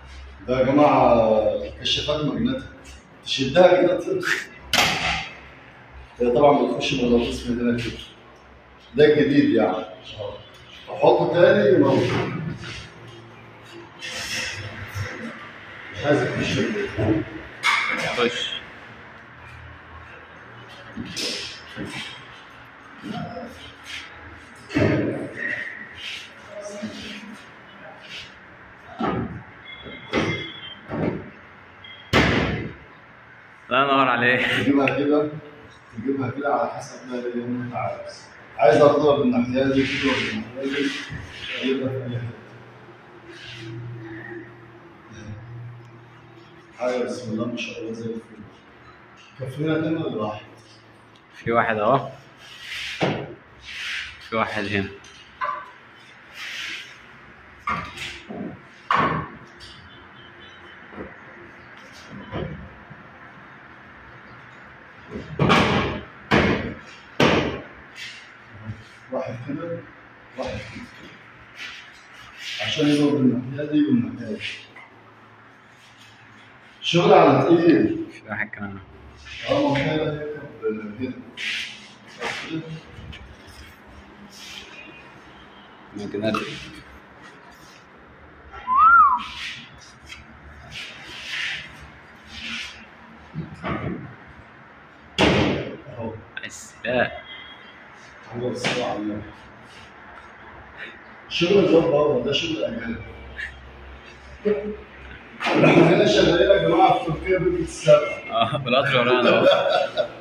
ده يا جماعه كشافات ماجنتيك تشدها كده تطلع. هي طبعا بتخش مغناطيس من هنا كده ده الجديد يعني احطه تاني يموت مش عايز اخش خش الله ينور عليك تجيبها كده تجيبها كده على حسب ما اللي انت عايز عايز اضرب الناحيه دي تضرب الناحيه دي تجيبها في اي حته حاجه بسم الله ما شاء الله زي الفل كفينا تاني ولا واحد؟ في واحد اهو في واحد هنا واحد كده واحد كده عشان يضرب الناحيه دي والناحيه دي شغل على تقيل في واحد كمان اه ما كان يركب كده كده ماجنتيك اهو السلاح هو الصلاة على النبي شغل الواد بره ده شغل اجانب احنا هنا شغالين يا جماعه في تركيا بيت السبع اه بالقطر ورانا اهو